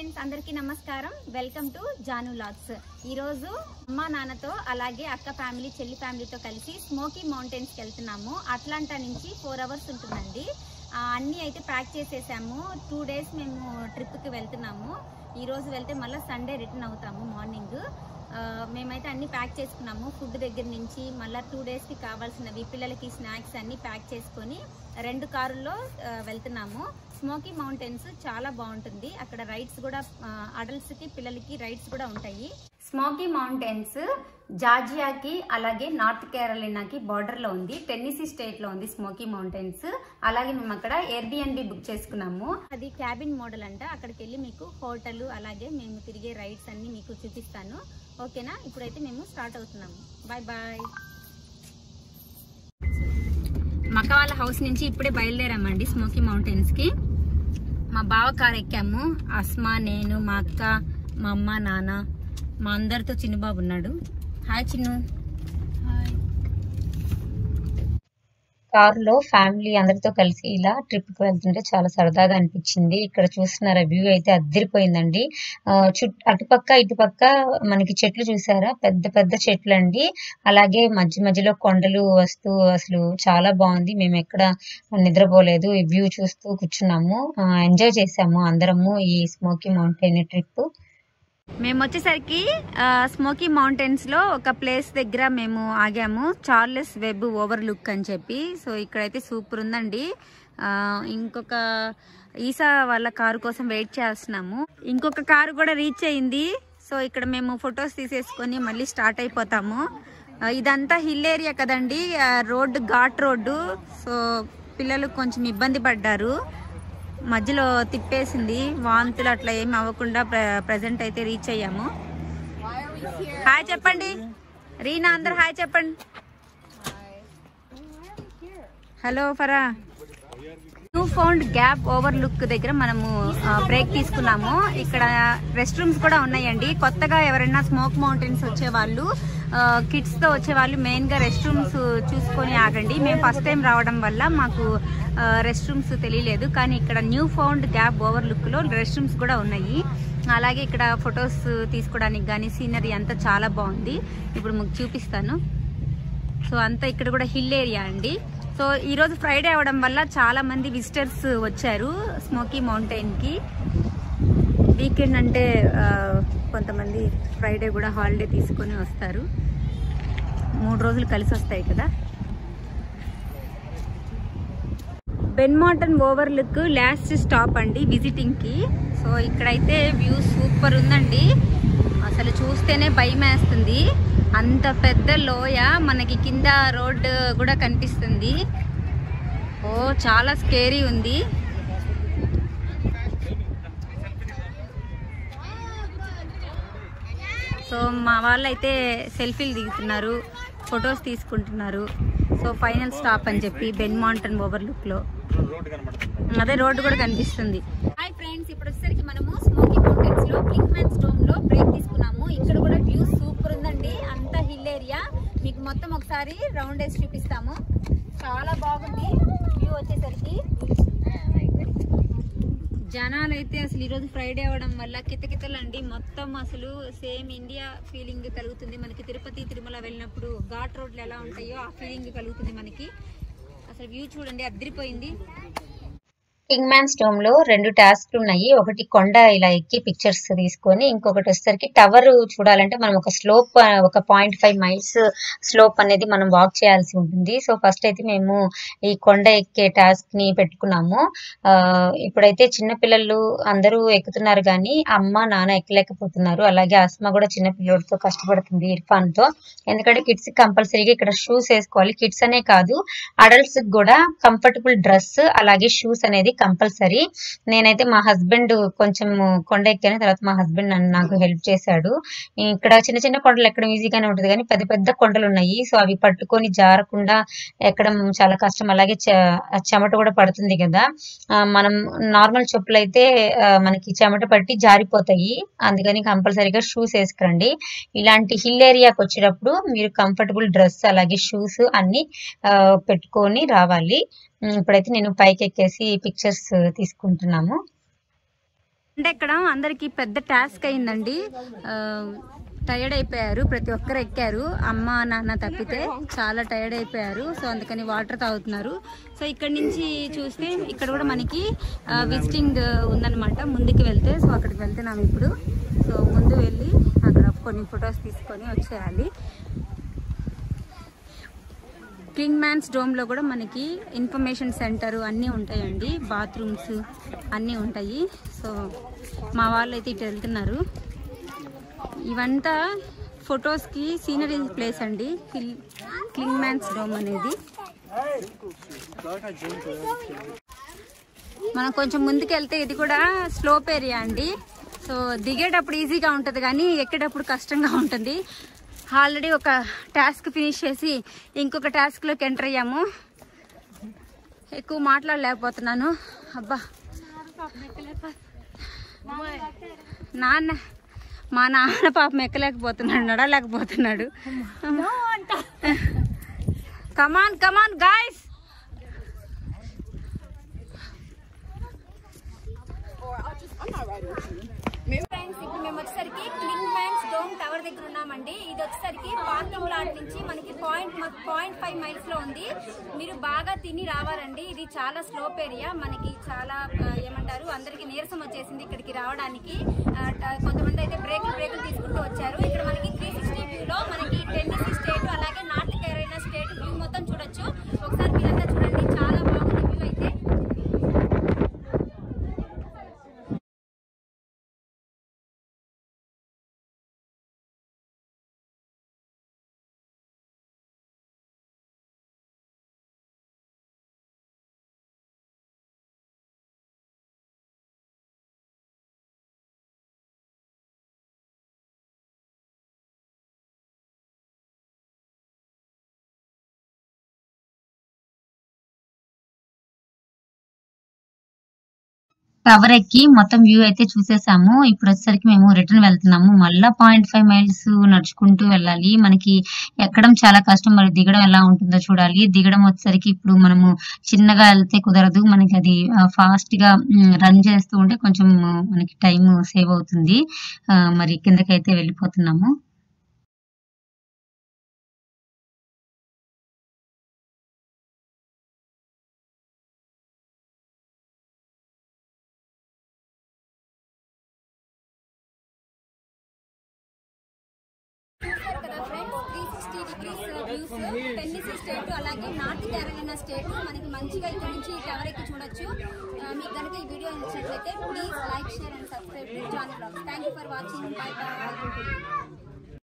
friends అందరికీ నమస్కారం welcome to Janu logs ఈరోజు అమ్మ నాన్నతో అలాగే అక్క ఫ్యామిలీ చెల్లి ఫ్యామిలీతో కలిసి స్మోకీ మౌంటైన్స్కి వెళ్తున్నాము అట్లాంటా నుంచి ఫోర్ అవర్స్ ఉంటుందండి ఆ, అన్నీ అయితే ప్యాక్ చేసేసాము టూ డేస్ మేము ట్రిప్కి వెళ్తున్నాము ఈ రోజు వెళ్తే మళ్ళీ సండే రిటర్న్ అవుతాము మార్నింగ్ ఆ, మేమైతే అన్ని ప్యాక్ చేసుకున్నాము ఫుడ్ దగ్గర నుంచి మళ్ళీ టూ డేస్కి కావాల్సినవి పిల్లలకి స్నాక్స్ అన్ని ప్యాక్ చేసుకొని రెండు కారుల్లో ఆ, వెళ్తున్నాము స్మోకీ మౌంటైన్స్ చాలా బాగుంటుంది అక్కడ రైడ్స్ కూడా అడల్ట్స్కి పిల్లలకి రైడ్స్ కూడా ఉంటాయి స్మోకీ మౌంటైన్స్ జార్జియాకి అలాగే నార్త్ కేరళనాకి బార్డర్ లో ఉంది టెన్నిసీ స్టేట్ లో ఉంది స్మోకీ మౌంటైన్స్ అలాగే మేము అక్కడ ఎయిర్బిఎన్బి బుక్ చేసుకున్నాము అది క్యాబిన్ మోడల్ అంట అక్కడికి వెళ్ళి మీకు హోటల్ అలాగే మేము తిరిగే రైడ్స్ అన్ని మీకు చూపిస్తాను ఓకేనా ఇప్పుడైతే మేము స్టార్ట్ అవుతున్నాము బాయ్ బాయ్ మక్క వాళ్ళ హౌస్ నుంచి ఇప్పుడే బయలుదేరామండి స్మోకీ మౌంటైన్స్ కి మా బావ కార్ ఎక్కాము అస్మా నేను మా అక్క మా అమ్మ నాన్న మా అందరితో చిన్నబాబు ఉన్నాడు హాయ్ చిన్ను కారులో ఫ్యామిలీ అందరితో కలిసి ఇలా ట్రిప్ కి వెళ్తుంటే చాలా సరదాగా అనిపించింది ఇక్కడ చూస్తున్నారా వ్యూ అయితే అద్దరిపోయిందండి ఆ, చుట్ అటుపక్క ఇటుపక్క మనకి చెట్లు చూసారా పెద్ద పెద్ద చెట్లు అండి అలాగే మధ్య మధ్యలో కొండలు వస్తూ అసలు చాలా బాగుంది మేము ఎక్కడ నిద్రపోలేదు ఈ వ్యూ చూస్తూ కూర్చున్నాము ఎంజాయ్ చేసాము అందరము ఈ స్మోకీ మౌంటైన్ ట్రిప్ మేము వచ్చేసరికి ఆ, స్మోకీ మౌంటైన్స్ లో ఒక ప్లేస్ దగ్గర మేము ఆగాము చార్లెస్ వెబ్ ఓవర్ లుక్ అని చెప్పి సో ఇక్కడైతే సూపర్ ఉందండి ఆ, ఇంకొక ఈసా వాళ్ళ కారు కోసం వెయిట్ చేస్తున్నాము ఇంకొక కారు కూడా రీచ్ అయింది సో ఇక్కడ మేము ఫొటోస్ తీసేసుకొని మళ్ళీ స్టార్ట్ అయిపోతాము ఆ, ఇదంతా హిల్ ఏరియా కదండి ఆ, రోడ్డు ఘాట్ రోడ్డు సో పిల్లలు కొంచెం ఇబ్బంది పడ్డారు మధ్యలో తిప్పేసింది వాంతులు అట్లా ఏమి అవ్వకుండా ప్రజెంట్ అయితే రీచ్ అయ్యాము హాయ్ చెప్పండి రీనా అందరు హాయ్ చెప్పండి హలో ఫరా Newfound gap overlook దగ్గర మనము బ్రేక్ తీసుకున్నాము ఇక్కడ రెస్ట్ రూమ్స్ కూడా ఉన్నాయండి కొత్తగా ఎవరైనా స్మోక్ మౌంటైన్స్ వచ్చే వాళ్ళు కిడ్స్ తో వచ్చే వాళ్ళు మెయిన్ గా రెస్ట్ రూమ్స్ చూసుకొని ఆగండి మేము ఫస్ట్ టైం రావడం వల్ల మాకు రెస్ట్ రూమ్స్ తెలియలేదు కానీ ఇక్కడ Newfound gap overlook లో రెస్ట్ రూమ్స్ కూడా ఉన్నాయి అలాగే ఇక్కడ ఫొటోస్ తీసుకోవడానికి కానీ సీనరీ అంతా చాలా బాగుంది ఇప్పుడు మీకు చూపిస్తాను సో అంతా ఇక్కడ కూడా హిల్ ఏరియా అండి సో ఈ రోజు ఫ్రైడే అవడం వల్ల చాలా మంది విజిటర్స్ వచ్చారు స్మోకీ మౌంటైన్ కి వీకెండ్ అంటే ఆ, కొంతమంది ఫ్రైడే కూడా హాలిడే తీసుకొని వస్తారు మూడు రోజులు కలిసి వస్తాయి కదా బెన్మాటన్ ఓవర్ లుక్ లాస్ట్ స్టాప్ అండి విజిటింగ్ కి సో ఇక్కడైతే వ్యూ సూపర్ ఉందండి అసలు చూస్తేనే భయం వేస్తుంది అంత పెద్ద లోయ మనకి కింద రోడ్ కూడా కనిపిస్తుంది ఓ చాలా స్కేరీ ఉంది సో మా వాళ్ళైతే సెల్ఫీలు దిగుతున్నారు ఫొటోస్ తీసుకుంటున్నారు సో ఫైనల్ స్టాప్ అని చెప్పి బెన్ మౌంటైన్ ఓవర్ లుక్ లో అదే రోడ్డు కూడా కనిపిస్తుంది హాయ్ ఫ్రెండ్స్ ఇప్పుడు వచ్చేసరికి మనము స్మోకీ మౌంటైన్స్ లో క్లింగ్మాన్ స్టోన్ లో బ్రేక్ తీసుకున్నాము ఇక్కడ కూడా వ్యూ సూపర్ ఉందండి అంత హిల్ ఏరియా మీకు మొత్తం ఒకసారి రౌండ్ వేసి చూపిస్తాము చాలా బాగుంది వ్యూ వచ్చేసరికి జనాలు అయితే అసలు ఈరోజు ఫ్రైడే అవ్వడం వల్ల కితకితలండి మొత్తం అసలు సేమ్ ఇండియా ఫీలింగ్ కలుగుతుంది మనకి తిరుపతి తిరుమల వెళ్ళినప్పుడు ఘాట్ రోడ్లు ఎలా ఉంటాయో ఆ ఫీలింగ్ కలుగుతుంది మనకి అసలు వ్యూ చూడండి అద్దరిపోయింది కింగ్ మ్యాన్ స్టోమ్ లో రెండు టాస్క్లు ఉన్నాయి ఒకటి కొండ ఇలా ఎక్కి పిక్చర్స్ తీసుకొని ఇంకొకటి వచ్చేసరికి టవర్ చూడాలంటే మనం ఒక స్లోప్ ఒక పాయింట్ ఫైవ్ మైల్స్ స్లోప్ అనేది మనం వాక్ చేయాల్సి ఉంటుంది సో ఫస్ట్ అయితే మేము ఈ కొండ ఎక్కే టాస్క్ ని పెట్టుకున్నాము ఆ, ఇప్పుడైతే చిన్న పిల్లలు అందరూ ఎక్కుతున్నారు కానీ అమ్మ నాన్న ఎక్కలేకపోతున్నారు అలాగే అస్మ కూడా చిన్న పిల్లడితో కష్టపడుతుంది ఇర్ఫాన్ తో ఎందుకంటే కిడ్స్ కంపల్సరీగా ఇక్కడ షూస్ వేసుకోవాలి కిడ్స్ అనే కాదు అడల్ట్స్ కూడా కంఫర్టబుల్ డ్రెస్ అలాగే షూస్ అనేది కంపల్సరీ నేనైతే మా హస్బెండ్ కొంచెం కొండ ఎక్కాను తర్వాత మా హస్బెండ్ నన్ను నాకు హెల్ప్ చేశాడు ఇక్కడ చిన్న చిన్న కొండలు ఎక్కడం ఈజీగానే ఉంటుంది కానీ పెద్ద పెద్ద కొండలు ఉన్నాయి సో అవి పట్టుకొని జారకుండా ఎక్కడం చాలా కష్టం అలాగే చ- చెమట కూడా పడుతుంది కదా ఆ, మనం నార్మల్ చెప్పులు అయితే ఆ, మనకి చెమట పట్టి జారిపోతాయి అందుకని కంపల్సరీగా షూస్ వేసుకురండి ఇలాంటి హిల్ ఏరియాకి వచ్చేటప్పుడు మీరు కంఫర్టబుల్ డ్రెస్ అలాగే షూస్ అన్ని ఆ, పెట్టుకొని రావాలి ఉమ్, ఇప్పుడైతే నేను పైకి ఎక్కేసి పిక్చర్స్ తీసుకుంటున్నాము అంటే ఇక్కడ అందరికి పెద్ద టాస్క్ అయిందండి టైర్డ్ అయిపోయారు ప్రతి ఒక్కరు ఎక్కారు అమ్మ నాన్న తప్పితే చాలా టైర్డ్ అయిపోయారు సో అందుకని వాటర్ తాగుతున్నారు సో ఇక్కడ నుంచి చూస్తే ఇక్కడ కూడా మనకి విజిటింగ్ ఉందన్నమాట ముందుకు వెళ్తే సో అక్కడికి వెళ్తున్నాం ఇప్పుడు సో ముందు వెళ్ళి అక్కడ కొన్ని ఫొటోస్ తీసుకొని వచ్చేయాలి కింగ్ మ్యాన్స్ డోమ్లో కూడా మనకి ఇన్ఫర్మేషన్ సెంటర్ అన్నీ ఉంటాయండి బాత్రూమ్స్ అన్నీ ఉంటాయి సో మా వాళ్ళు అయితే ఇటు వెళ్తున్నారు ఇవంతా ఫొటోస్కి సీనరీ ప్లేస్ అండి కిల్- కింగ్ మ్యాన్స్ డోమ్ అనేది మనం కొంచెం ముందుకు వెళ్తే ఇది కూడా స్లోప్ ఏరియా అండి సో దిగేటప్పుడు ఈజీగా ఉంటుంది కానీ ఎక్కేటప్పుడు కష్టంగా ఉంటుంది ఆల్రెడీ ఒక టాస్క్ ఫినిష్ చేసి ఇంకొక టాస్క్లోకి ఎంటర్ అయ్యాము ఎక్కువ మాట్లాడలేకపోతున్నాను అబ్బా నాన్న మా నాన్న పాపం ఎక్కలేకపోతున్నాడు నడలేకపోతున్నాడు కమాన్ కమాన్ గాయస్ ఫ్రెండ్స్ ఇప్పుడు మేము వచ్చేసరికి క్లింగ్ మ్యాన్స్ డోమ్ టవర్ దగ్గర ఉన్నామండి ఇది వచ్చేసరికి పార్కింగ్ లాట్ నుంచి మనకి పాయింట్ పాయింట్ ఫైవ్ మైల్స్ లో ఉంది మీరు బాగా తిని రావాలండి ఇది చాలా స్లోప్ ఏరియా మనకి చాలా ఆ, ఏమంటారు అందరికి నీరసం వచ్చేసింది ఇక్కడికి రావడానికి ఆ, ట- కొంతమంది అయితే బ్రేకులు బ్రేకులు తీసుకుంటూ వచ్చారు ఇక్కడ మనకి త్రీ సిక్స్టీ వ్యూలో మనకి టెన్నిసీ స్టేట్ అలాగే నార్త్ కెరైనా స్టేట్ వ్యూ మొత్తం చూడొచ్చు ఒకసారి మీరంతా చూడండి చాలా బాగుంది వ్యూ అయితే టవర్ ఎక్కి మొత్తం వ్యూ అయితే చూసేసాము ఇప్పుడు వచ్చేసరికి మేము రిటర్న్ వెళ్తున్నాము మళ్ళా పాయింట్ ఫైవ్ మైల్స్ నడుచుకుంటూ వెళ్ళాలి మనకి ఎక్కడం చాలా కష్టం మరి దిగడం ఎలా ఉంటుందో చూడాలి దిగడం వచ్చేసరికి ఇప్పుడు మనము చిన్నగా వెళ్తే కుదరదు మనకి అది ఫాస్ట్ గా రన్ చేస్తూ ఉంటే కొంచెం మనకి టైం సేవ్ అవుతుంది ఆ, మరి కిందకైతే వెళ్ళిపోతున్నాము చూసారు కదా friends three sixty degrees views Tennessee state అలాగే నార్త్ కేరళ స్టేట్ మనకి మంచిగా ఇక్కడ నుంచి టవర్ ఎక్కి చూడొచ్చు ఆ, మీకు కనుక ఈ వీడియో నచ్చినట్లయితే please like share and subscribe to John vlogs thank you for watching bye by